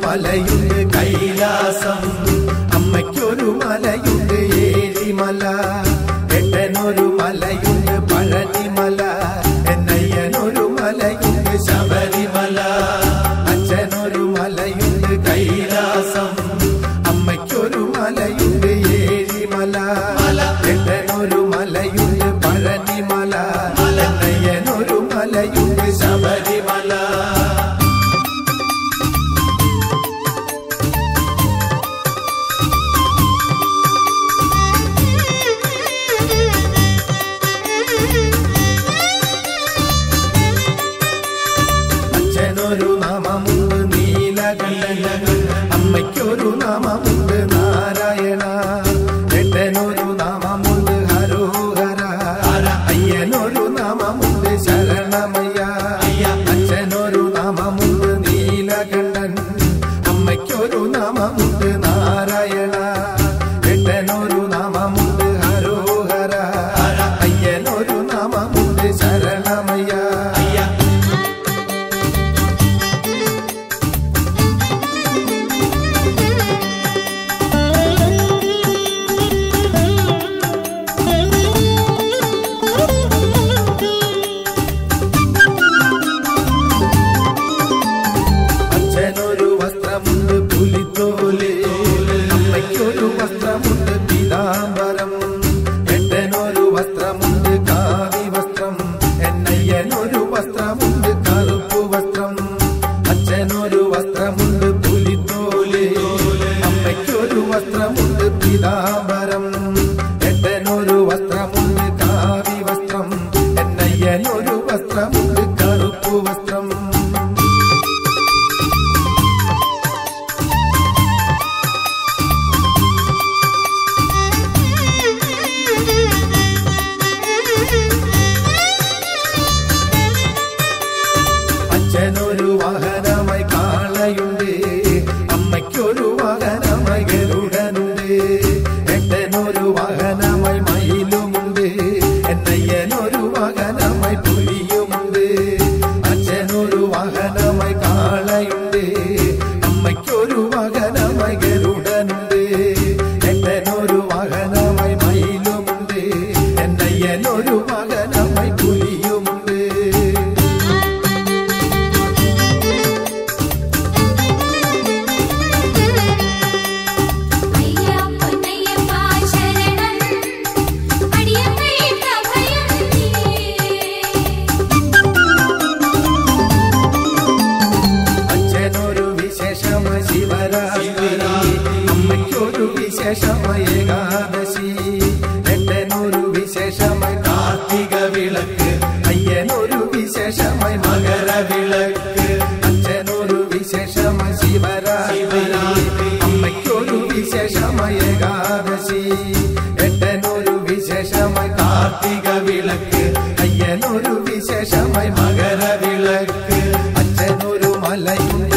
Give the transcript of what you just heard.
മലയുണ്ട് കൈലാസം അമ്മയ്ക്കൊരു മലയുണ്ട് ഏഴിമല എട്ടനൊരു മലയുണ്ട് പഴനിമല എന്നയ്യനൊരു മലയുണ്ട് ശബരിമല അച്ഛനൊരു മലയുണ്ട് കൈലാസം അമ്മയ്ക്കൊരു മലയുണ്ട് ഏഴിമല എട്ടനൊരു മലയുണ്ട് പഴനിമല എന്നയ്യനൊരു മലയുണ്ട് ശബരിമല അച്ഛനൊരു നാമമുണ്ട് നീലകണ്ഠൻ അമ്മയ്ക്കൊരു നാമമുണ്ട് നാരായണ എട്ടനൊരു നാമമുണ്ട് ഹരോഹര അയ്യനൊരു നാമമുണ്ട് ശരണമയ്യ അച്ഛനൊരു നാമമുണ്ട് നീലകണ്ഠൻ അമ്മയ്ക്കൊരു നാമമുണ്ട് നാരായണ എട്ടനൊരു നാമമുണ്ട് ഹരോഹര അയ്യനൊരു നാമമുണ്ട് ശരണമയ്യ അച്ഛനൊരു വസ്ത്രമുണ്ട് പുലിത്തോല് അമ്മയ്ക്കൊരു വസ്ത്രമുണ്ട് പീതാംബരം എട്ടനൊരു വസ്ത്രമുണ്ട് കാവി വസ്ത്രം എന്നയ്യനൊരു വസ്ത്രമുണ്ട് കറുപ്പു വസ്ത്രം അച്ഛനൊരു വസ്ത്രമുണ്ട് പുലിത്തോല് അമ്മയ്ക്കൊരു വസ്ത്രമുണ്ട് പീതാംബരം എട്ടനൊരു വസ്ത്രമുണ്ട് കാവി വസ്ത്രം എന്നയ്യനൊരു വസ്ത്രമുണ്ട് കറുപ്പു വസ്ത്രം അച്ഛനൊരു വാഹനമായി കാളയുണ്ട് അമ്മയ്ക്കൊരു വാഹനമായി ഗരുഡനുണ്ട് എട്ടനൊരു വാഹനമായി മയിലുമുണ്ട് എന്നയ്യനൊരു വാഹനമായി പുലിയുമുണ്ട് അച്ഛനൊരു വാഹനമായി കാളയുണ്ട് അമ്മയ്ക്കൊരു വാഹനമായി ഗരുഡനുണ്ട് എട്ടനൊരു വാഹനമായി മയിലുമുണ്ട് എന്നയ്യനൊരു വാഹനമായി പുലിയുമുണ്ട് അയ്യ പൊന്നയ്യപ്പ ശരണം അടിയമ്മയുടെ ഭയം നീ അച്ഛനൊരു വിശേഷമ ശിവരാത്രി അമ്മയ്ക്കൊരു വിശേഷമ ഏകാദശി എട്ടനൊരു വിശേഷമായി കാർത്തിക വിളക്ക് അയ്യനൊരു വിശേഷമായി മകരവിളക്ക് അച്ഛനൊരു വിശേഷമ ശിവരാത്രി അമ്മയ്ക്കൊരു വിശേഷമ ഏകാദശി എട്ടനൊരു വിശേഷമായി കാർത്തിക വിളക്ക് അയ്യനൊരു വിശേഷമായി മകരവിളക്ക് അച്ഛനൊരു മലയുണ്ട്